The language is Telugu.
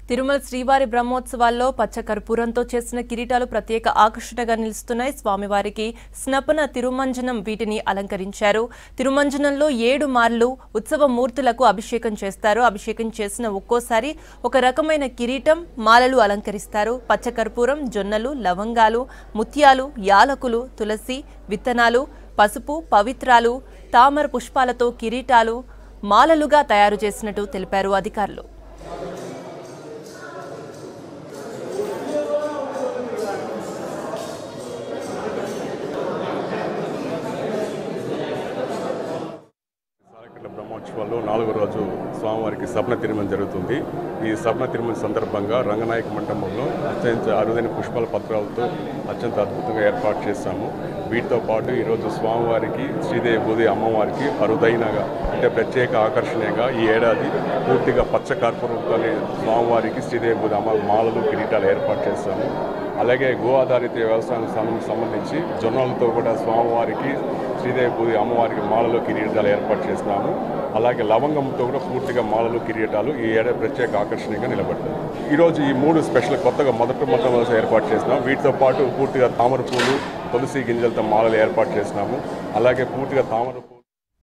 తిరుమల శ్రీవారి బ్రహ్మోత్సవాల్లో పచ్చ కర్పూరంతో చేసిన కిరీటాలు ప్రత్యేక ఆకర్షణగా నిలుస్తున్నాయి స్వామివారికి స్నపన తిరుమంజనం వీటిని అలంకరించారు తిరుమంజనంలో ఏడు మార్లు ఉత్సవ మూర్తులకు అభిషేకం చేస్తారు అభిషేకం చేసిన ఒక్కోసారి ఒక రకమైన కిరీటం మాలలు అలంకరిస్తారు పచ్చ కర్పూరం జొన్నలు లవంగాలు ముత్యాలు యాలకులు తులసి విత్తనాలు పసుపు పవిత్రాలు తామర పుష్పాలతో కిరీటాలు మాలలుగా తయారు చేసినట్టు తెలిపారు అధికారులు సాలకండ బ్రహ్మోత్సవాల్లో నాలుగో రోజు స్వామివారికి సప్న తిరుమల జరుగుతుంది ఈ సప్న తిరుమల సందర్భంగా రంగనాయక మండపంలో అత్యంత అరుదైన పుష్పాల పత్రాలతో అత్యంత అద్భుతంగా ఏర్పాటు చేశాము వీటితో పాటు ఈరోజు స్వామివారికి శ్రీదేవి భూది అమ్మవారికి అరుదైనగా అంటే ప్రత్యేక ఆకర్షణగా ఈ ఏడాది పూర్తిగా పచ్చ కర్పూరంతోనే స్వామివారికి శ్రీదేవి భూది అమ్మ మాలలు కిరీటాలు ఏర్పాటు చేశాము అలాగే గో ఆధారిత వ్యవసాయానికి సంబంధించి సంబంధించి జొన్నలతో కూడా స్వామివారికి శ్రీదేవి పూజ అమ్మవారికి మాలలు కిరీటాలు ఏర్పాటు చేసినాము అలాగే లవంగంతో కూడా పూర్తిగా మాలలు కిరీటాలు ఈ ఏడాది ప్రత్యేక ఆకర్షణీయంగా నిలబడ్డాయి ఈరోజు ఈ మూడు స్పెషల్ కొత్తగా మొదటి మొత్తం ఏర్పాటు చేసినాం వీటితో పాటు పూర్తిగా తామర పూలు తులసి గింజలతో మాలలు ఏర్పాటు చేసినాము అలాగే పూర్తిగా తామర పూలు